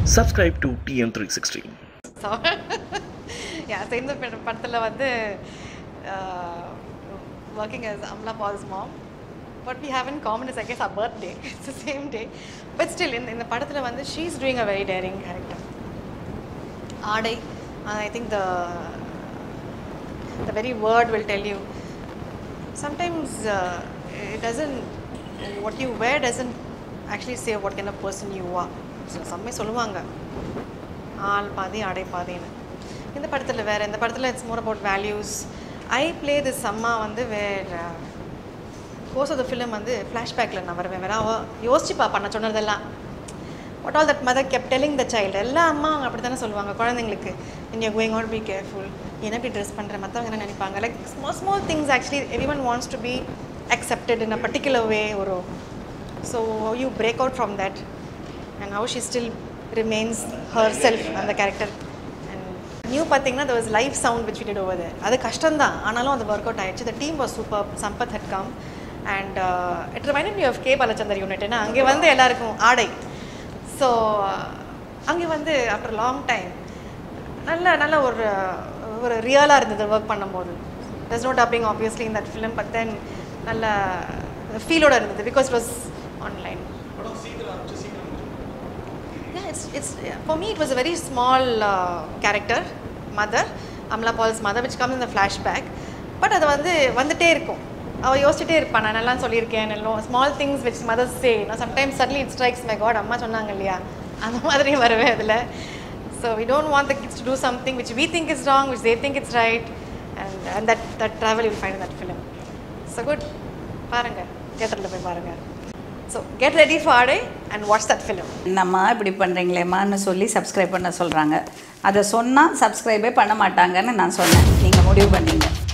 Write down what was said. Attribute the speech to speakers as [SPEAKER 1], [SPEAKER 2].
[SPEAKER 1] Subscribe to TN360.
[SPEAKER 2] So yeah சேர்ந்த பட- படத்தில் வந்து working as Amala Paul's mom what we have in common is I guess our birthday it's the same day but still இந்த இந்த படத்தில் வந்து she is doing a very daring character Aadai I think the the very word will tell you sometimes uh, it doesn't what you wear doesn't actually say what kind of person you are so சம்மே சொல்லுவாங்க ஆள் பாதி ஆடை பாதின்னு இந்த படத்தில் வேறு இந்த படத்தில் it's more about values I play this அம்மா வந்து வேறு கோர்ஸ் ஆஃப் த ஃபிலிம் வந்து ஃப்ளாஷ்பேக்கில் நான் வருவேன் வேற அவ யோசிச்சுப்பா பண்ண சொன்னதெல்லாம் what all that mother keep telling the child எல்லா அம்மா அவங்க அப்படி தானே சொல்லுவாங்க குழந்தைங்களுக்கு நீங்கள் கோயிங் அவுட் பி கேர்ஃபுல் என்ன இப்படி ட்ரெஸ் பண்ணுற மற்றவங்க என்ன நினைப்பாங்க like small small things actually every one wants to be accepted in a particular way ஒரு so you break out from that and how she still remains herself அந்த character and new பார்த்தீங்கன்னா there was live sound which we did over there அது கஷ்டம்தான் ஆனாலும் அது work out ஆயிடுச்சு the team was super Sampath had come and it reminded me of K Balachander unit ஏன்னா அங்கே வந்து எல்லாருக்கும் ஆடை ஸோ அங்கே வந்து ஆஃப்டர் லாங் டைம் நல்ல நல்ல ஒரு ஒரு ரியலாக இருந்தது ஒர்க் பண்ணும்போது there's no dubbing obviously in that film but then நல்ல ஃபீலோட இருந்தது because it was online Yeah, it's, it's, for me, it was a very small uh, character, mother, Amla Paul's mother, which comes in the flashback. But அது வந்து வந்துட்டே இருக்கும் அவள் யோசிச்சுட்டே இருப்பான் நான் நல்லா சொல்லியிருக்கேன் நல்லோ small things which mothers say நான் sometimes suddenly it strikes my god அம்மா சொன்னாங்க இல்லையா அந்த மாதிரி வருவேன் அதில் so we don't want the kids to do something which we think is wrong which they think it's right and and that that travel will find that film so good பாருங்கள் தியேட்டரில் போய் பாருங்கள் so get ready for Aadai and watch that film
[SPEAKER 3] என்னம்மா இப்படி பண்ணுறீங்களேம்மான்னு சொல்லி subscribe பண்ண சொல்கிறாங்க அதை சொன்னால் சப்ஸ்கிரைபே பண்ண மாட்டாங்கன்னு நான் சொன்னேன் நீங்கள் முடிவு பண்ணீங்க